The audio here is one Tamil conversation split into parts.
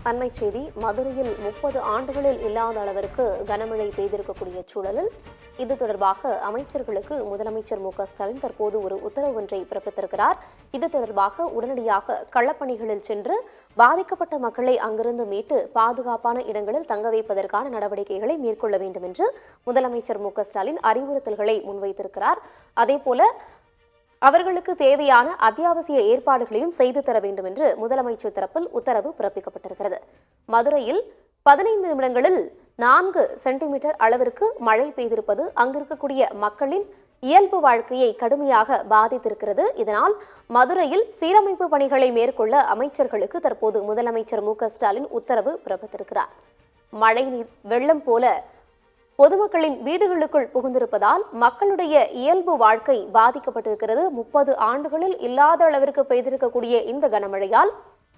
அண்மை செய்தி மதுரையில் முப்பது ஆண்டுகளில் இல்லாத அளவிற்கு கனமழை பெய்திருக்கக்கூடிய சூழலில் இது தொடர்பாக அமைச்சர்களுக்கு முதலமைச்சர் மு க ஸ்டாலின் தற்போது ஒரு உத்தரவு ஒன்றை பிறப்பித்திருக்கிறார் இது தொடர்பாக உடனடியாக களப்பணிகளில் சென்று பாதிக்கப்பட்ட மக்களை அங்கிருந்து மீட்டு பாதுகாப்பான இடங்களில் தங்க வைப்பதற்கான நடவடிக்கைகளை மேற்கொள்ள வேண்டும் என்று முதலமைச்சர் மு க ஸ்டாலின் அறிவுறுத்தல்களை முன்வைத்திருக்கிறார் அதேபோல அவர்களுக்கு தேவையான அத்தியாவசிய ஏற்பாடுகளையும் செய்து தர வேண்டும் என்று முதலமைச்சர் தரப்பில் உத்தரவு பிறப்பிக்கப்பட்டிருக்கிறது மதுரையில் பதினைந்து நிமிடங்களில் நான்கு சென்டிமீட்டர் அளவிற்கு மழை பெய்திருப்பது அங்கிருக்கக்கூடிய மக்களின் இயல்பு வாழ்க்கையை கடுமையாக பாதித்திருக்கிறது இதனால் மதுரையில் சீரமைப்பு பணிகளை மேற்கொள்ள அமைச்சர்களுக்கு தற்போது முதலமைச்சர் மு க ஸ்டாலின் உத்தரவு பிறப்பித்திருக்கிறார் மழைநீர் வெள்ளம் போல பொதுமக்களின் வீடுகளுக்குள் புகுந்திருப்பதால் மக்களுடைய இயல்பு வாழ்க்கை பாதிக்கப்பட்டிருக்கிறது முப்பது ஆண்டுகளில் இல்லாத அளவிற்கு பெய்திருக்கக்கூடிய இந்த கனமழையால்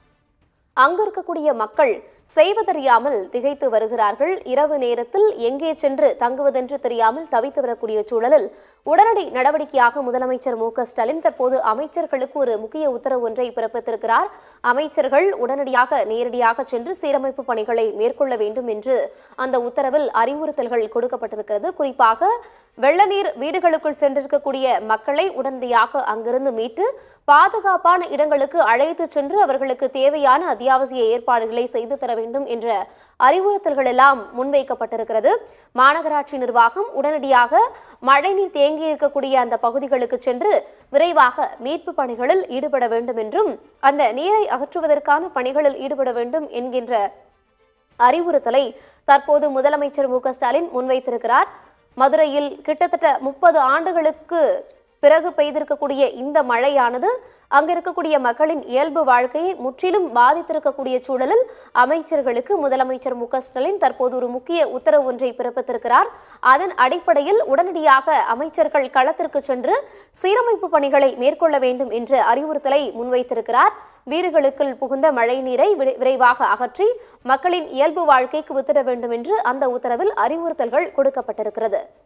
அங்கு இருக்கக்கூடிய மக்கள் செய்வதறியாமல் திகைத்து வருகிறார்கள் இரவு நேரத்தில் எங்கே சென்று தங்குவதென்று தெரியாமல் தவித்து வரக்கூடிய சூழலில் உடனடி நடவடிக்கையாக முதலமைச்சர் மு க ஸ்டாலின் தற்போது அமைச்சர்களுக்கு ஒரு முக்கிய உத்தரவு ஒன்றை பிறப்பித்திருக்கிறார் அமைச்சர்கள் உடனடியாக நேரடியாக சென்று சீரமைப்பு பணிகளை மேற்கொள்ள வேண்டும் என்று அந்த உத்தரவில் அறிவுறுத்தல்கள் கொடுக்கப்பட்டிருக்கிறது குறிப்பாக வெள்ள நீர் வீடுகளுக்குள் சென்றிருக்கக்கூடிய மக்களை உடனடியாக அங்கிருந்து மீட்டு பாதுகாப்பான இடங்களுக்கு அழைத்து சென்று அவர்களுக்கு தேவையான அத்தியாவசிய ஏற்பாடுகளை செய்து தர வேண்டும் என்ற அறிவுறுத்தல்கள் எல்லாம் முன்வைக்கப்பட்டிருக்கிறது மாநகராட்சி நிர்வாகம் உடனடியாக மழைநீர் தேங்கி இருக்கக்கூடிய அந்த பகுதிகளுக்கு சென்று விரைவாக மீட்பு பணிகளில் ஈடுபட வேண்டும் என்றும் அந்த நீரை அகற்றுவதற்கான பணிகளில் ஈடுபட வேண்டும் என்கின்ற அறிவுறுத்தலை தற்போது முதலமைச்சர் மு க ஸ்டாலின் முன்வைத்திருக்கிறார் மதுரையில் கிட்டத்தட்ட முப்பது ஆண்டுகளுக்கு பிறகு பெய்திருக்கக்கூடிய இந்த மழையானது அங்க இருக்கக்கூடிய மக்களின் இயல்பு வாழ்க்கையை முற்றிலும் பாதித்திருக்கக்கூடிய சூழலில் அமைச்சர்களுக்கு முதலமைச்சர் மு க ஸ்டாலின் தற்போது ஒரு முக்கிய உத்தரவு ஒன்றை பிறப்பித்திருக்கிறார் அதன் அடிப்படையில் உடனடியாக அமைச்சர்கள் களத்திற்கு சென்று சீரமைப்பு பணிகளை மேற்கொள்ள வேண்டும் என்ற அறிவுறுத்தலை முன்வைத்திருக்கிறார் வீடுகளுக்குள் புகுந்த மழை நீரை விரை- விரைவாக அகற்றி மக்களின் இயல்பு வாழ்க்கைக்கு உத்தர வேண்டும் என்று அந்த உத்தரவில் அறிவுறுத்தல்கள் கொடுக்கப்பட்டிருக்கிறது